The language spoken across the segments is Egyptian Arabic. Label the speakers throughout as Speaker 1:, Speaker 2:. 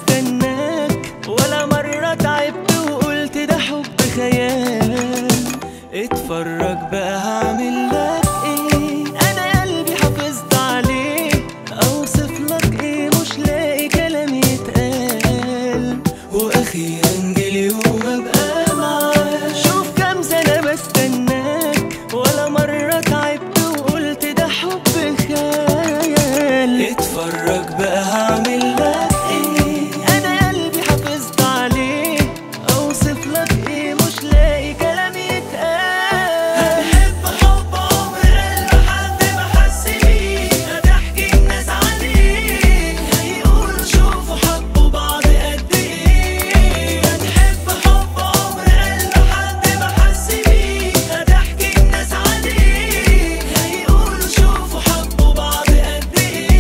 Speaker 1: بستناك ولا مرة تعبت وقلت ده حب خيال اتفرج بقى هعمل لك ايه انا قلبي حافظت عليه اوصف لك ايه مش لاقي كلام يتقال واخيرا جه اليوم ابقى معاك شوف كام سنة بستناك ولا مرة تعبت وقلت ده حب خيال اتفرج بقى هعمل لك ايه انا قلبي حافظت عليه اوصف لك ايه مش لاقي كلام يتقال هتحب حب عمر قلب حد ما حس بيه هتحكي الناس عليه هيقولوا شوفوا حبوا بعض قد ايه هتحب حب عمر قلب حد ما حس بيه هتحكي الناس عليه هيقولوا شوفوا حبوا بعض قد ايه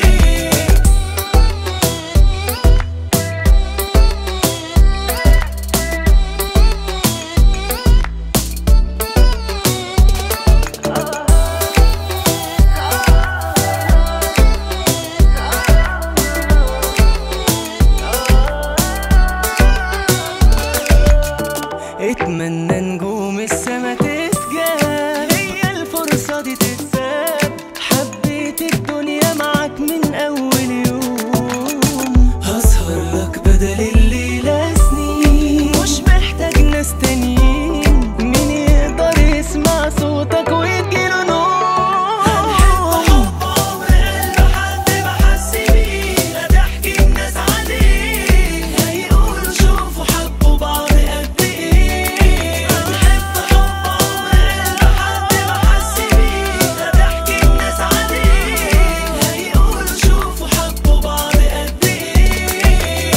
Speaker 1: اتمنى نجوم السما تسجد هي الفرصة دي تتساب حبيت الدنيا معاك من أول يوم هسهر لك بدل الليلة سنين مش محتاج ناس تانيين مين يقدر يسمع صوتك ويجيله نوم هتحب حب عمر قلب حد ما حس بيه هتحكي الناس عليه هيقولوا شوفوا حبوا بعض قد ايه هتحب حب عمر قلب حد ما حس بيه هتحكي الناس عليه هيقولوا شوفوا حبوا بعض قد ايه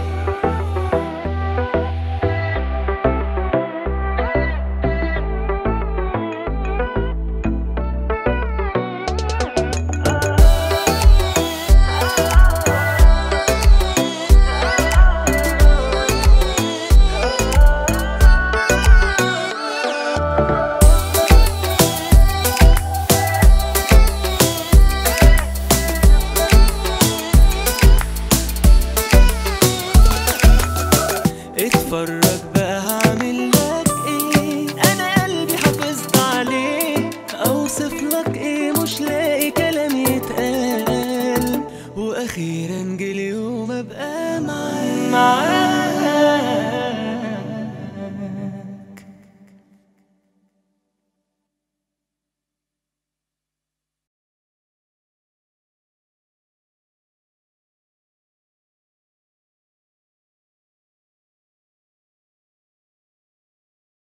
Speaker 1: اتفرج بقى هعمل لك ايه انا قلبي حافظت عليه اوصف لك ايه مش لاقي كلام يتقال واخيرا جه اليوم ابقى معاك معاك